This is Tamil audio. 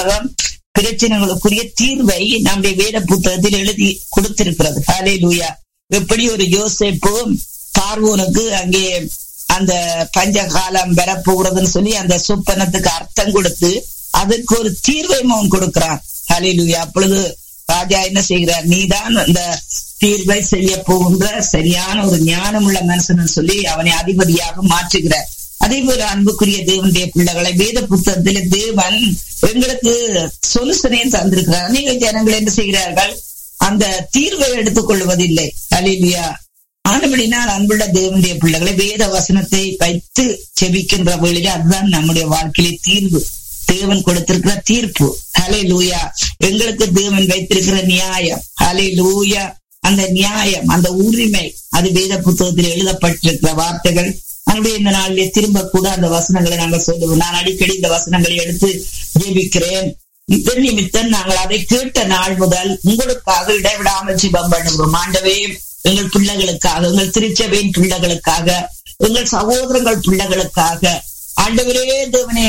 பிரச்சனைகளுக்குரிய தீர்வை நம்முடைய வேத புத்தகத்தில் எழுதி கொடுத்திருக்கிறது ஹாலே லூயா எப்படி ஒரு யோசேப்பும் பார்வோனுக்கு அங்கே அந்த பஞ்ச காலம் வரப்போகிறதுன்னு சொல்லி அந்த சொப்பனத்துக்கு அர்த்தம் கொடுத்து அதுக்கு ஒரு தீர்வை அவன் கொடுக்கிறான் ஹலே லூயா அப்பொழுது ராஜா என்ன செய்கிறார் நீதான் அந்த தீர்வை செய்ய போகின்ற சரியான ஒரு ஞானம் உள்ள மனுஷன் சொல்லி அவனை அதிபதியாக மாற்றுகிறார் அதே போல அன்புக்குரிய தேவனுடைய பிள்ளைகளை வேத புத்தகத்துல தேவன் எங்களுக்கு சொல்யூஷனையும் தந்திருக்கிறார் அநேக ஜனங்கள் என்ன செய்கிறார்கள் அந்த தீர்வை எடுத்துக் கொள்வதில்லை அலிலியா ஆனபடினால் அன்புள்ள தேவனுடைய பிள்ளைகளை வேத வசனத்தை வைத்து செபிக்கின்ற வேளையில அதுதான் நம்முடைய வாழ்க்கையிலே தீர்வு தேவன் கொடுத்திருக்கிற தீர்ப்பு ஹலே லூயா எங்களுக்கு தேவன் வைத்திருக்கிற நியாயம் ஹலே லூயா அந்த நியாயம் அந்த உரிமை அது வேத புத்தகத்தில் எழுதப்பட்டிருக்கிற வார்த்தைகள் நம்முடைய இந்த நாளிலே திரும்ப கூட அந்த வசனங்களை நாங்கள் சொல்லுவோம் நான் அடிக்கடி இந்த வசனங்களை எடுத்து ஜெபிக்கிறேன் இதன் நிமித்தம் நாங்கள் அதை கேட்ட நாள் முதல் உங்களுக்காக இடைவிடாமல் ஜிபம் பண்ணுகிறோம் ஆண்டவே எங்கள் பிள்ளைகளுக்காக எங்கள் திருச்சபையின் பிள்ளைகளுக்காக எங்கள் சகோதரங்கள் பிள்ளைகளுக்காக ஆண்டவரே தேவனே